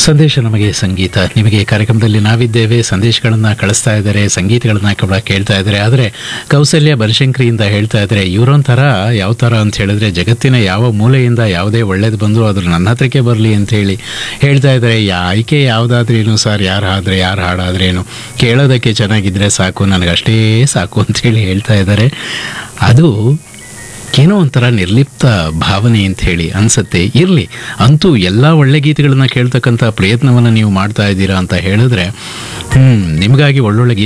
ಸಂದೇಶ ನಮಗೆ ಸಂಗೀತ ನಿಮಗೆ ಕಾರ್ಯಕ್ರಮದಲ್ಲಿ ನಾವಿದ್ದೇವೆ ಸಂದೇಶಗಳನ್ನು ಕಳಿಸ್ತಾ ಇದ್ದಾರೆ ಸಂಗೀತಗಳನ್ನ ಕೂಡ ಕೇಳ್ತಾ ಇದ್ದಾರೆ ಆದರೆ ಕೌಸಲ್ಯ ಬನಶಂಕರಿಯಿಂದ ಹೇಳ್ತಾ ಇದ್ದಾರೆ ಇವರೊಂಥರ ಯಾವ ಥರ ಅಂತ ಹೇಳಿದ್ರೆ ಜಗತ್ತಿನ ಯಾವ ಮೂಲೆಯಿಂದ ಯಾವುದೇ ಒಳ್ಳೇದು ಬಂದರೂ ಅದು ನನ್ನ ಹತ್ರಕ್ಕೆ ಬರಲಿ ಅಂತ ಹೇಳಿ ಹೇಳ್ತಾ ಇದ್ದಾರೆ ಯಾ ಆಯ್ಕೆ ಯಾವುದಾದ್ರೇನು ಸರ್ ಯಾರು ಹಾದ್ರೆ ಯಾರು ಹಾಡಾದ್ರೇನು ಕೇಳೋದಕ್ಕೆ ಚೆನ್ನಾಗಿದ್ರೆ ಸಾಕು ನನಗಷ್ಟೇ ಸಾಕು ಅಂತೇಳಿ ಹೇಳ್ತಾ ಇದ್ದಾರೆ ಅದು ಏನೋ ಒಂಥರ ನಿರ್ಲಿಪ್ತ ಭಾವನೆ ಅಂತ ಹೇಳಿ ಅನ್ಸುತ್ತೆ ಇರಲಿ ಅಂತೂ ಎಲ್ಲ ಒಳ್ಳೆ ಗೀತೆಗಳನ್ನ ಕೇಳ್ತಕ್ಕಂಥ ಪ್ರಯತ್ನವನ್ನು ನೀವು ಮಾಡ್ತಾ ಇದ್ದೀರಾ ಅಂತ ಹೇಳಿದ್ರೆ ಹ್ಞೂ ನಿಮಗಾಗಿ ಒಳ್ಳೊಳ್ಳೆ ಗೀತೆ